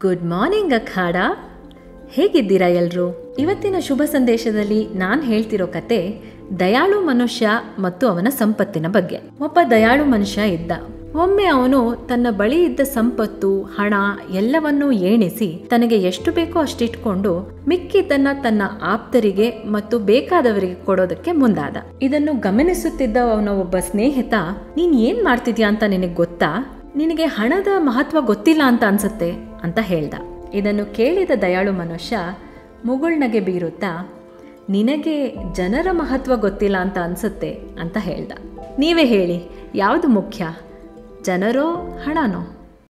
good morning ಅಖಾಡ ಹೇಗಿದ್ದೀರಾ ಎಲ್ರು ಇವತ್ತಿನ ಶುಭ ಸಂದೇಶದಲ್ಲಿ ನಾನು ಹೇಳ್ತಿರೋ ಕತೆ ದಯಾಳು ಮನುಷ್ಯ ಮತ್ತು ಅವನ ಸಂಪತ್ತಿನ ಬಗ್ಗೆ ಒಬ್ಬ ದಯಾಳು ಮನುಷ್ಯ ಇದ್ದ ಒಮ್ಮೆ ಅವನು ತನ್ನ ಬಳಿ ಇದ್ದ ಸಂಪತ್ತು ಹಣ ಎಲ್ಲವನ್ನೂ ಎಣಿಸಿ ತನಗೆ ಎಷ್ಟು ಬೇಕೋ ಅಷ್ಟಿಟ್ಕೊಂಡು ಮಿಕ್ಕಿದ್ದನ್ನ ತನ್ನ ಆಪ್ತರಿಗೆ ಮತ್ತು ಬೇಕಾದವರಿಗೆ ಕೊಡೋದಕ್ಕೆ ಮುಂದಾದ ಇದನ್ನು ಗಮನಿಸುತ್ತಿದ್ದ ಅವನ ಒಬ್ಬ ಸ್ನೇಹಿತ ನೀನ್ ಏನ್ ಮಾಡ್ತಿದ್ಯಾ ಅಂತ ನಿನಗೆ ಗೊತ್ತಾ ನಿನಗೆ ಹಣದ ಮಹತ್ವ ಗೊತ್ತಿಲ್ಲ ಅಂತ ಅನ್ಸುತ್ತೆ ಅಂತ ಹೇಳ್ದ ಇದನ್ನು ಕೇಳಿದ ದಯಾಳು ಮನುಷ್ಯ ಮುಗುಳ್ನಗೆ ಬೀರುತ್ತಾ ನಿನಗೆ ಜನರ ಮಹತ್ವ ಗೊತ್ತಿಲ್ಲ ಅಂತ ಅನ್ಸುತ್ತೆ ಅಂತ ಹೇಳ್ದ ನೀವೇ ಹೇಳಿ ಯಾವುದು ಮುಖ್ಯ ಜನರೋ ಹಣನೋ